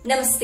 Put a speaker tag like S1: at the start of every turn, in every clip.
S1: నమస్తే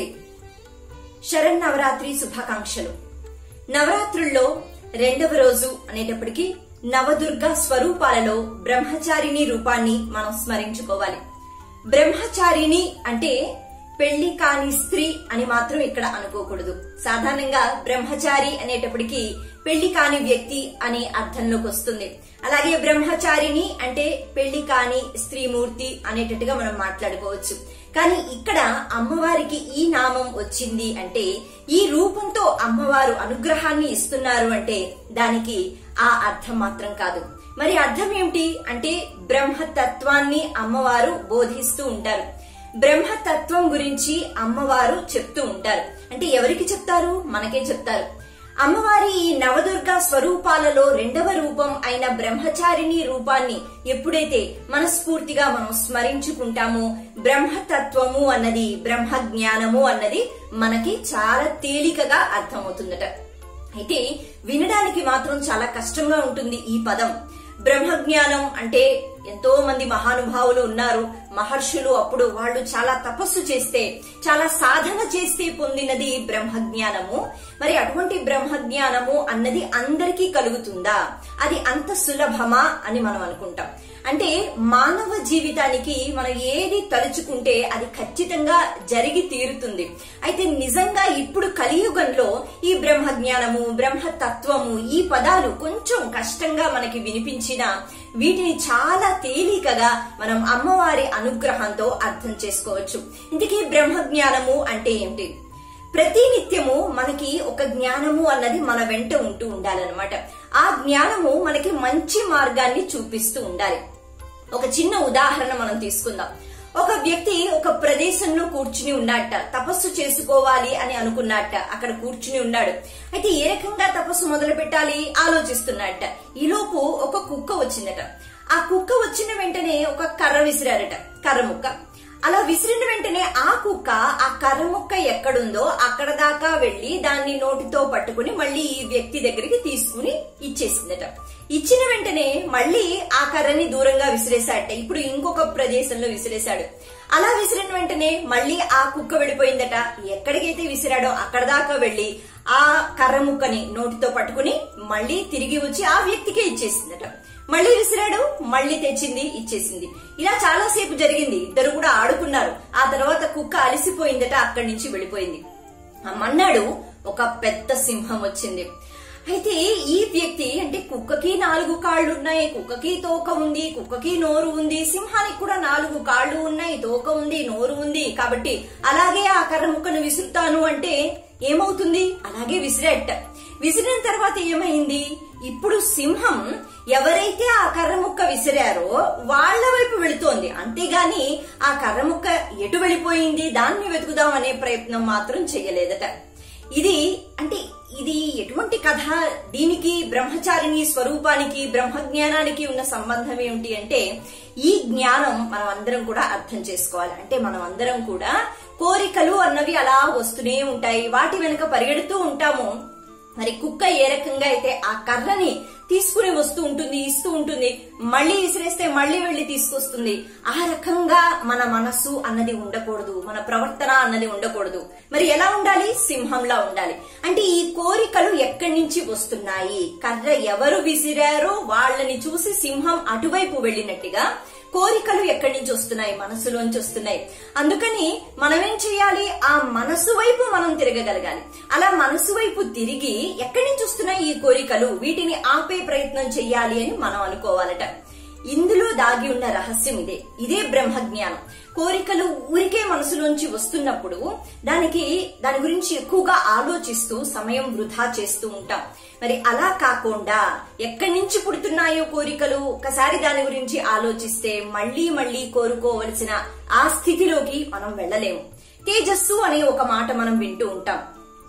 S1: శరన్నవరాత్రి శుభాకాంక్షలు నవరాత్రుల్లో రెండవ రోజు అనేటప్పటికీ నవదుర్గ స్వరూపాలలో బ్రహ్మచారిణి రూపాన్ని మనం స్మరించుకోవాలి బ్రహ్మచారిణి అంటే పెళ్లి కాని స్త్రీ అని మాత్రం ఇక్కడ అనుకోకూడదు సాధారణంగా బ్రహ్మచారి అనేటప్పటికీ పెళ్లి కాని వ్యక్తి అనే అర్థంలోకి వస్తుంది అలాగే బ్రహ్మచారిణి అంటే పెళ్లి కాని స్త్రీమూర్తి అనేటట్టుగా మనం మాట్లాడుకోవచ్చు కానీ ఇక్కడ అమ్మవారికి ఈ నామం వచ్చింది అంటే ఈ రూపంతో అమ్మవారు అనుగ్రహాన్ని ఇస్తున్నారు అంటే దానికి ఆ అర్థం మాత్రం కాదు మరి అర్థం ఏమిటి అంటే బ్రహ్మతత్వాన్ని అమ్మవారు బోధిస్తూ ఉంటారు బ్రహ్మతత్వం గురించి అమ్మవారు చెప్తూ ఉంటారు అంటే ఎవరికి చెప్తారు మనకే చెప్తారు అమ్మవారి ఈ నవదుర్గ స్వరూపాలలో రెండవ రూపం అయిన బ్రహ్మచారిణి రూపాన్ని ఎప్పుడైతే మనస్ఫూర్తిగా మనం స్మరించుకుంటామో బ్రహ్మతత్వము అన్నది బ్రహ్మ జ్ఞానము అన్నది మనకి చాలా తేలికగా అర్థమవుతుందట అయితే వినడానికి మాత్రం చాలా కష్టంగా ఉంటుంది ఈ పదం బ్రహ్మజ్ఞానం అంటే ఎంతో మంది మహానుభావులు ఉన్నారు మహర్షులు అప్పుడు వాళ్ళు చాలా తపస్సు చేస్తే చాలా సాధన చేస్తే పొందినది బ్రహ్మజ్ఞానము మరి అటువంటి బ్రహ్మజ్ఞానము అన్నది అందరికీ కలుగుతుందా అది అంత సులభమా అని మనం అనుకుంటాం అంటే మానవ జీవితానికి మనం ఏది తలుచుకుంటే అది ఖచ్చితంగా జరిగి తీరుతుంది అయితే నిజంగా ఇప్పుడు కలియుగంలో ఈ బ్రహ్మ జ్ఞానము బ్రహ్మతత్వము ఈ పదాలు కొంచెం కష్టంగా మనకి వినిపించిన వీటిని చాలా తేలికగా మనం అమ్మవారి అనుగ్రహంతో అర్థం చేసుకోవచ్చు ఇందుకే బ్రహ్మ జ్ఞానము అంటే ఏంటి ప్రతి నిత్యము మనకి ఒక జ్ఞానము అన్నది మన వెంట ఉంటూ ఉండాలన్నమాట ఆ జ్ఞానము మనకి మంచి మార్గాన్ని చూపిస్తూ ఉండాలి ఒక చిన్న ఉదాహరణ మనం తీసుకుందాం ఒక వ్యక్తి ఒక ప్రదేశంలో కూర్చుని ఉన్నట్ట తపస్సు చేసుకోవాలి అని అనుకున్నట్ట అక్కడ కూర్చుని ఉన్నాడు అయితే ఏ రకంగా తపస్సు మొదలు పెట్టాలి ఆలోచిస్తున్నట్ట ఈలోపు ఒక కుక్క వచ్చిందట ఆ కుక్క వచ్చిన వెంటనే ఒక కర్ర విసిరారట కర్ర ముక్క అలా విసిరిన వెంటనే ఆ కుక్క ఆ కర్ర ముక్క ఎక్కడుందో అక్కడ దాకా వెళ్లి దాన్ని నోటితో పట్టుకుని మళ్ళీ ఈ వ్యక్తి దగ్గరికి తీసుకుని ఇచ్చేసిందట ఇచ్చిన వెంటనే మళ్ళీ ఆ కర్రని దూరంగా విసిరేశాడట ఇప్పుడు ఇంకొక ప్రదేశంలో విసిరేశాడు అలా విసిరిన వెంటనే మళ్ళీ ఆ కుక్క వెళ్ళిపోయిందట ఎక్కడికైతే విసిరాడో అక్కడ దాకా వెళ్లి ఆ కర్ర ముక్కని నోటితో పట్టుకుని మళ్ళీ తిరిగి వచ్చి ఆ వ్యక్తికే ఇచ్చేసిందట మళ్ళీ విసిరాడు మళ్ళీ తెచ్చింది ఇచ్చేసింది ఇలా చాలాసేపు జరిగింది ఇద్దరు కూడా ఆడుకున్నారు ఆ తర్వాత కుక్క అలసిపోయిందట అక్కడి నుంచి వెళ్ళిపోయింది ఆ మన్నాడు ఒక పెద్ద సింహం వచ్చింది అయితే ఈ వ్యక్తి అంటే కుక్కకి నాలుగు కాళ్ళు ఉన్నాయి కుక్కకి తోక ఉంది కుక్కకి నోరు ఉంది సింహానికి కూడా నాలుగు కాళ్ళు ఉన్నాయి తోక ఉంది నోరు ఉంది కాబట్టి అలాగే ఆ కర్ర ముక్కను విసురుతాను అంటే ఏమవుతుంది అలాగే విసిరేట విసిరిన తర్వాత ఏమైంది ఇప్పుడు సింహం ఎవరైతే ఆ కర్ర ముక్క విసిరారో వాళ్ల వైపు వెళుతోంది అంతేగాని ఆ కర్ర ముక్క ఎటు వెళ్ళిపోయింది దాన్ని వెతుకుదాం అనే ప్రయత్నం మాత్రం చెయ్యలేదట ఇది అంటే ఇది ఎటువంటి కథ దీనికి బ్రహ్మచారిణి స్వరూపానికి బ్రహ్మజ్ఞానానికి ఉన్న సంబంధం ఏమిటి అంటే ఈ జ్ఞానం మనం అందరం కూడా అర్థం చేసుకోవాలి అంటే మనం అందరం కూడా కోరికలు అన్నవి అలా వస్తూనే ఉంటాయి వాటి వెనుక పరిగెడుతూ ఉంటాము మరి కుక్క ఏ రకంగా అయితే ఆ కర్రని తీసుకుని వస్తూ ఉంటుంది ఇస్తూ ఉంటుంది మళ్ళీ విసిరేస్తే మళ్ళీ వెళ్లి తీసుకొస్తుంది ఆ రకంగా మన మనస్సు అన్నది ఉండకూడదు మన ప్రవర్తన అన్నది ఉండకూడదు మరి ఎలా ఉండాలి సింహంలా ఉండాలి అంటే ఈ కోరికలు ఎక్కడి నుంచి వస్తున్నాయి కర్ర ఎవరు విసిరారో వాళ్ళని చూసి సింహం అటువైపు వెళ్ళినట్టుగా కోరికలు ఎక్కడి నుంచి వస్తున్నాయి మనసులోంచి వస్తున్నాయి అందుకని మనం ఏం చేయాలి ఆ మనసు వైపు మనం తిరగగలగాలి అలా మనసు వైపు తిరిగి ఎక్కడి నుంచి వస్తున్నాయి ఈ కోరికలు వీటిని ఆపే ప్రయత్నం చెయ్యాలి అని మనం అనుకోవాలట ఇందులో దాగి ఉన్న రహస్యం ఇదే ఇదే బ్రహ్మ జ్ఞానం కోరికలు ఊరికే మనసులోంచి వస్తున్నప్పుడు దానికి దాని గురించి ఎక్కువగా ఆలోచిస్తూ సమయం వృధా చేస్తూ ఉంటాం మరి అలా కాకుండా ఎక్కడి నుంచి పుడుతున్నాయో కోరికలు ఒకసారి దాని గురించి ఆలోచిస్తే మళ్ళీ మళ్ళీ కోరుకోవలసిన ఆ స్థితిలోకి మనం వెళ్ళలేము తేజస్సు అనే ఒక మాట మనం వింటూ ఉంటాం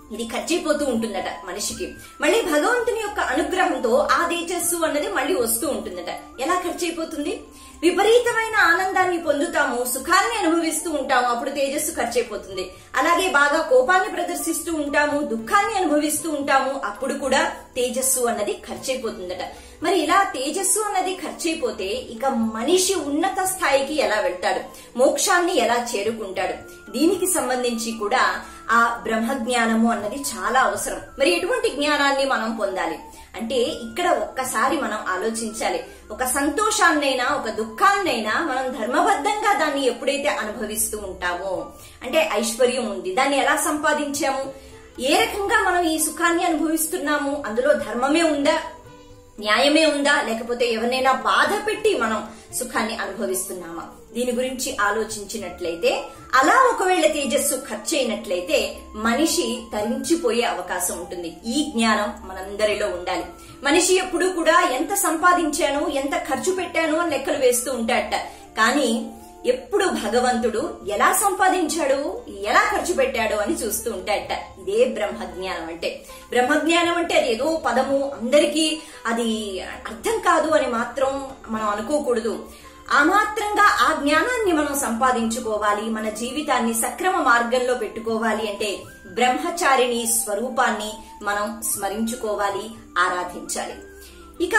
S1: ఇది ఖర్చయిపోతూ ఉంటుందట మనిషికి మళ్ళీ భగవంతుని యొక్క అనుగ్రహంతో ఆ తేజస్సు అన్నది మళ్ళీ వస్తూ ఉంటుందట ఎలా ఖర్చయిపోతుంది విపరీతమైన ఆనందాన్ని పొందుతాము సుఖాన్ని అనుభవిస్తూ ఉంటాము అప్పుడు తేజస్సు ఖర్చయిపోతుంది అలాగే బాగా కోపాన్ని ప్రదర్శిస్తూ ఉంటాము దుఃఖాన్ని అనుభవిస్తూ ఉంటాము అప్పుడు కూడా తేజస్సు అన్నది ఖర్చయిపోతుందట మరి ఇలా తేజస్సు అన్నది ఖర్చయిపోతే ఇక మనిషి ఉన్నత స్థాయికి ఎలా వెళ్తాడు మోక్షాన్ని ఎలా చేరుకుంటాడు దీనికి సంబంధించి కూడా ఆ బ్రహ్మ జ్ఞానము అన్నది చాలా అవసరం మరి ఎటువంటి జ్ఞానాన్ని మనం పొందాలి అంటే ఇక్కడ ఒక్కసారి మనం ఆలోచించాలి ఒక సంతోషాన్నైనా ఒక దుఃఖాన్నైనా మనం ధర్మబద్ధంగా దాన్ని ఎప్పుడైతే అనుభవిస్తూ ఉంటామో అంటే ఐశ్వర్యం ఉంది దాన్ని ఎలా సంపాదించాము ఏ రకంగా మనం ఈ సుఖాన్ని అనుభవిస్తున్నాము అందులో ధర్మమే ఉందా న్యాయమే ఉందా లేకపోతే ఎవరినైనా బాధ పెట్టి మనం సుఖాన్ని అనుభవిస్తున్నామా దీని గురించి ఆలోచించినట్లయితే అలా ఒకవేళ తేజస్సు ఖర్చు అయినట్లయితే మనిషి తరించిపోయే అవకాశం ఉంటుంది ఈ జ్ఞానం మనందరిలో ఉండాలి మనిషి ఎప్పుడూ కూడా ఎంత సంపాదించాను ఎంత ఖర్చు పెట్టాను అని లెక్కలు వేస్తూ ఉంటాడట కానీ ఎప్పుడు భగవంతుడు ఎలా సంపాదించాడు ఎలా ఖర్చు పెట్టాడు అని చూస్తూ ఉంటాడట ఇదే బ్రహ్మజ్ఞానం అంటే బ్రహ్మజ్ఞానం అంటే అది ఏదో పదము అందరికీ అది అర్థం కాదు అని మాత్రం మనం అనుకోకూడదు ఆ మాత్రంగా ఆ జ్ఞానాన్ని మనం సంపాదించుకోవాలి మన జీవితాన్ని సక్రమ మార్గంలో పెట్టుకోవాలి అంటే బ్రహ్మచారిణి స్వరూపాన్ని మనం స్మరించుకోవాలి ఆరాధించాలి ఇక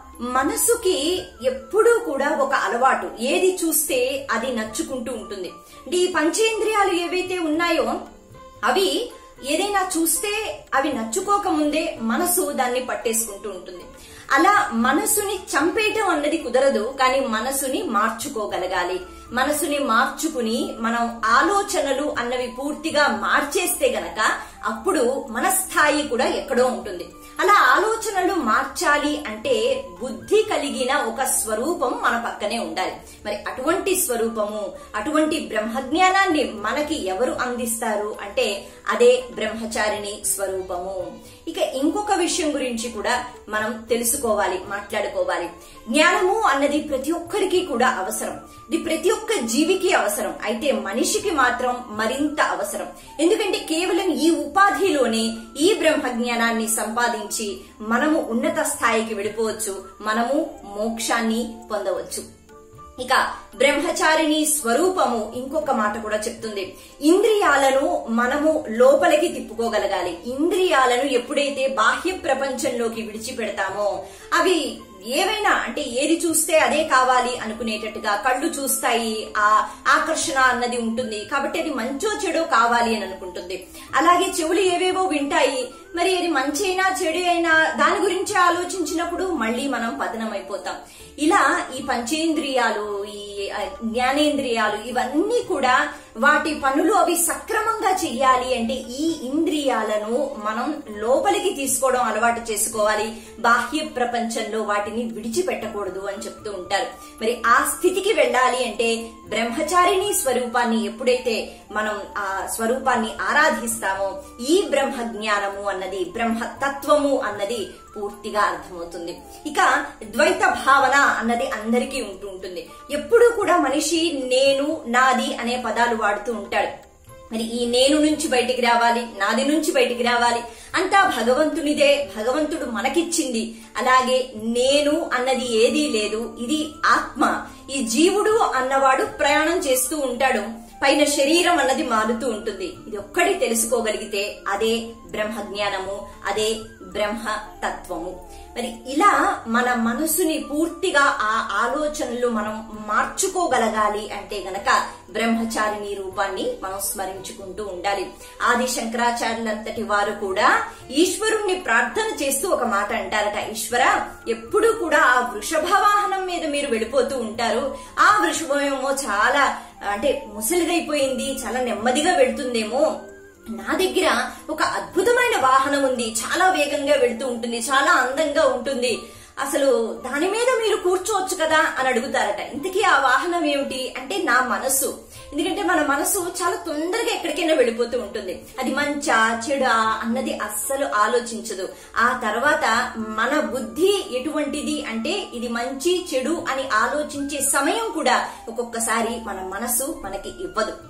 S1: మనసుకి ఎప్పుడూ కూడా ఒక అలవాటు ఏది చూస్తే అది నచ్చుకుంటూ ఉంటుంది అంటే ఈ పంచేంద్రియాలు ఏవైతే ఉన్నాయో అవి ఏదైనా చూస్తే అవి నచ్చుకోక ముందే మనసు దాన్ని పట్టేసుకుంటూ ఉంటుంది అలా మనసుని చంపేయటం అన్నది కుదరదు కానీ మనసుని మార్చుకోగలగాలి మనసుని మార్చుకుని మనం ఆలోచనలు అన్నవి పూర్తిగా మార్చేస్తే గనక అప్పుడు మన స్థాయి కూడా ఎక్కడో ఉంటుంది అలా ఆలోచనలు మార్చాలి అంటే బుద్ధి కలిగిన ఒక స్వరూపం మన పక్కనే ఉండాలి మరి అటువంటి స్వరూపము అటువంటి బ్రహ్మజ్ఞానాన్ని మనకి ఎవరు అందిస్తారు అంటే అదే బ్రహ్మచారిణి స్వరూపము ఇక ఇంకొక విషయం గురించి కూడా మనం తెలుసుకోవాలి మాట్లాడుకోవాలి జ్ఞానము అన్నది ప్రతి ఒక్కరికి కూడా అవసరం ఇది ప్రతి ఒక్క జీవికి అవసరం అయితే మనిషికి మాత్రం మరింత అవసరం ఎందుకంటే కేవలం ఈ ఉపాధిలోనే ఈ బ్రహ్మ జ్ఞానాన్ని సంపాదించి మనము ఉన్నత స్థాయికి వెళ్ళిపోవచ్చు మనము మోక్షాన్ని పొందవచ్చు ఇక బ్రహ్మచారిణి స్వరూపము ఇంకొక మాట కూడా చెప్తుంది ఇంద్రియాలను మనము లోపలికి తిప్పుకోగలగాలి ఇంద్రియాలను ఎప్పుడైతే బాహ్య ప్రపంచంలోకి విడిచిపెడతామో అవి ఏవైనా అంటే ఏది చూస్తే అదే కావాలి అనుకునేటట్టుగా కళ్ళు చూస్తాయి ఆ ఆకర్షణ అన్నది ఉంటుంది కాబట్టి అది మంచో చెడో కావాలి అని అనుకుంటుంది అలాగే చెవులు ఏవేవో వింటాయి మరి అది మంచి అయినా చెడు అయినా దాని గురించి ఆలోచించినప్పుడు మళ్ళీ మనం పతనం అయిపోతాం ఇలా ఈ పంచేంద్రియాలు ఈ జ్ఞానేంద్రియాలు ఇవన్నీ కూడా వాటి పనులు అవి సక్రమంగా చెయ్యాలి అంటే ఈ ఇంద్రియాలను మనం లోపలికి తీసుకోవడం అలవాటు చేసుకోవాలి బాహ్య ప్రపంచంలో వాటిని విడిచిపెట్టకూడదు అని చెప్తూ ఉంటారు మరి ఆ స్థితికి వెళ్ళాలి అంటే బ్రహ్మచారిణి స్వరూపాన్ని ఎప్పుడైతే మనం ఆ స్వరూపాన్ని ఆరాధిస్తామో ఈ బ్రహ్మ జ్ఞానము అన్నది బ్రహ్మ తత్వము అన్నది పూర్తిగా అర్థమవుతుంది ఇక ద్వైత భావన అన్నది అందరికీ ఉంటూ ఉంటుంది ఎప్పుడూ కూడా మనిషి నేను నాది అనే పదాలు వాడుతూ ఉంటాడు మరి ఈ నేను నుంచి బయటికి రావాలి నాది నుంచి బయటికి రావాలి అంతా భగవంతునిదే భగవంతుడు మనకిచ్చింది అలాగే నేను అన్నది ఏదీ లేదు ఇది ఆత్మ ఈ జీవుడు అన్నవాడు ప్రయాణం చేస్తూ ఉంటాడు పైన శరీరం అన్నది మారుతూ ఉంటుంది ఇది ఒక్కటి తెలుసుకోగలిగితే అదే బ్రహ్మ జ్ఞానము అదే బ్రహ్మ తత్వము మరి ఇలా మన మనసుని పూర్తిగా ఆ ఆలోచనలు మనం మార్చుకోగలగాలి అంటే గనక బ్రహ్మచారిణి రూపాన్ని మనం స్మరించుకుంటూ ఉండాలి ఆది శంకరాచార్యులంతటి వారు కూడా ఈశ్వరుణ్ణి ప్రార్థన చేస్తూ ఒక మాట అంటారట ఈశ్వర ఎప్పుడు కూడా ఆ వృషభ వాహనం మీద మీరు వెళ్ళిపోతూ ఉంటారు ఆ వృషభమేమో చాలా అంటే ముసలిదైపోయింది చాలా నెమ్మదిగా వెళ్తుందేమో నా దగ్గర ఒక అద్భుతమైన వాహనం ఉంది చాలా వేగంగా వెళ్తూ ఉంటుంది చాలా అందంగా ఉంటుంది అసలు దాని మీద మీరు కూర్చోవచ్చు కదా అని అడుగుతారట ఇంతకీ ఆ వాహనం ఏమిటి అంటే నా మనస్సు ఎందుకంటే మన మనసు చాలా తొందరగా ఎక్కడికైనా వెళ్ళిపోతూ ఉంటుంది అది మంచా చెడా అన్నది అస్సలు ఆలోచించదు ఆ తర్వాత మన బుద్ధి ఎటువంటిది అంటే ఇది మంచి చెడు అని ఆలోచించే సమయం కూడా ఒక్కొక్కసారి మన మనసు మనకి ఇవ్వదు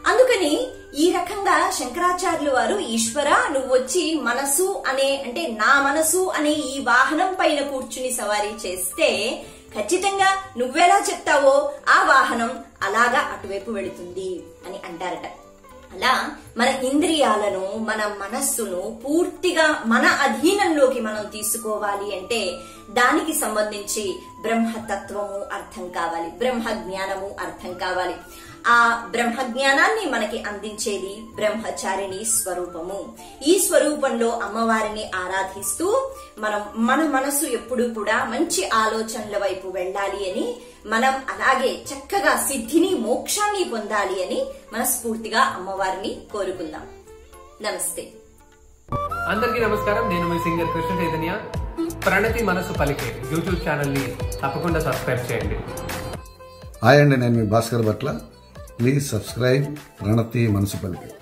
S1: అందుకని ఈ రకంగా శంకరాచార్యులు వారు ఈశ్వర నువ్వు వచ్చి మనసు అనే అంటే నా మనసు అనే ఈ వాహనం పైన కూర్చుని సవారీ చేస్తే ఖచ్చితంగా నువ్వెలా చెప్తావో ఆ వాహనం అలాగా అటువైపు వెళుతుంది అని అంటారట అలా మన ఇంద్రియాలను మన మనస్సును పూర్తిగా మన అధీనంలోకి మనం తీసుకోవాలి అంటే దానికి సంబంధించి బ్రహ్మతత్వము అర్థం కావాలి బ్రహ్మ జ్ఞానము అర్థం కావాలి ఆ బ్రహ్మ జ్ఞానాన్ని మనకి అందించేది బ్రహ్మచారిణి స్వరూపము ఈ స్వరూపంలో అమ్మవారిని ఆరాధిస్తూ మనం మన మనసు ఎప్పుడూ కూడా మంచి ఆలోచనల వైపు వెళ్ళాలి అని మనం అలాగే చక్కగా సిద్ధిని మోక్షాన్ని పొందాలి అని మనస్ఫూర్తిగా అమ్మవారిని కోరుకుందాం నమస్తే
S2: అందరికీ నమస్కారం నేను మీ సింగర్ కృష్ణ చైతన్య ప్రణతి మనసు పలికే యూట్యూబ్ ఛానల్ ని తప్పకుండా సబ్స్క్రైబ్ చేయండి
S3: హాయ్ అండి నేను మీ భాస్కర్ భట్ల ప్లీజ్ సబ్స్క్రైబ్ ప్రణతి మనసు పలికి